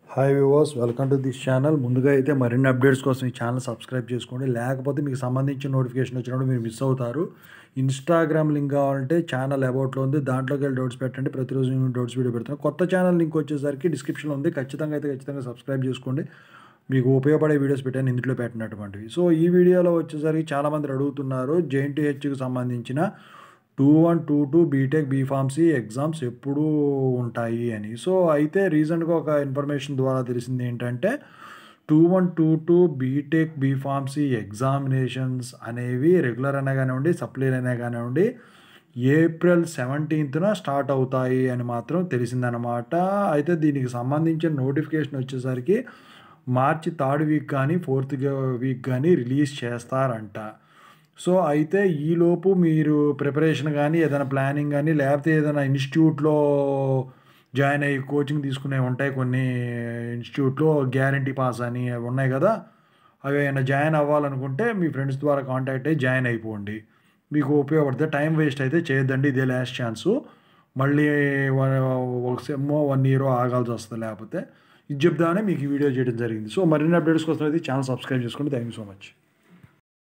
hi viewers welcome to this channel ముందుగా అయితే మరిన్ని అప్డేట్స్ కోసం ఈ ఛానల్ సబ్స్క్రైబ్ చేసుకోండి లేకపోతే మీకు సంబంధించిన నోటిఫికేషన్ వచ్చినప్పుడు మీరు మిస్ అవుతారు ఇన్స్టాగ్రామ్ లింక్ కావాలంటే ఛానల్ అబౌట్లో ఉంది దాంట్లోకి వెళ్ళి డౌట్స్ పెట్టండి ప్రతిరోజు నేను డౌట్స్ వీడియో పెడతాను కొత్త ఛానల్ లింక్ వచ్చేసరికి డిస్క్రిప్షన్లో ఉంది ఖచ్చితంగా అయితే ఖచ్చితంగా సబ్స్క్రైబ్ చేసుకోండి మీకు ఉపయోగపడే వీడియోస్ పెట్టాను ఇందులో పెట్టినటువంటివి సో ఈ వీడియోలో వచ్చేసరికి చాలామంది అడుగుతున్నారు జేఎన్టీహెచ్కి సంబంధించిన two one two two B Tech B Pharmacy exams ఎప్పుడు ఉంటాయి అని సో అయితే రీసెంట్గా ఒక ఇన్ఫర్మేషన్ ద్వారా తెలిసింది ఏంటంటే two one two two B Tech B Pharmacy examinations అనేవి రెగ్యులర్ అయినా కానివ్వండి సప్లైలు అయినా కానివ్వండి ఏప్రిల్ సెవెంటీన్త్న స్టార్ట్ అవుతాయి అని మాత్రం తెలిసిందనమాట అయితే దీనికి సంబంధించిన నోటిఫికేషన్ వచ్చేసరికి మార్చి థర్డ్ వీక్ కానీ ఫోర్త్ వీక్ కానీ రిలీజ్ చేస్తారంట సో అయితే ఈలోపు మీరు ప్రిపరేషన్ కానీ ఏదైనా ప్లానింగ్ కానీ లేకపోతే ఏదైనా ఇన్స్టిట్యూట్లో జాయిన్ అయ్యి కోచింగ్ తీసుకునే ఉంటాయి కొన్ని ఇన్స్టిట్యూట్లో గ్యారంటీ పాస్ అని అవి ఉన్నాయి కదా అవి ఏమైనా జాయిన్ అవ్వాలనుకుంటే మీ ఫ్రెండ్స్ ద్వారా కాంటాక్ట్ అయ్యి జాయిన్ అయిపోండి మీకు ఉపయోగపడితే టైం వేస్ట్ అయితే చేయొద్దండి ఇదే లాస్ట్ ఛాన్సు మళ్ళీ ఒక సెమ్మో వన్ ఇయర్ ఆగాల్సి వస్తుంది లేకపోతే ఇది చెప్దామని మీకు ఈ వీడియో చేయడం జరిగింది సో మరిన్ని అప్డేట్స్ కోసం అయితే ఛానల్ సబ్స్క్రైబ్ చేసుకోండి థ్యాంక్ యూ సో మచ్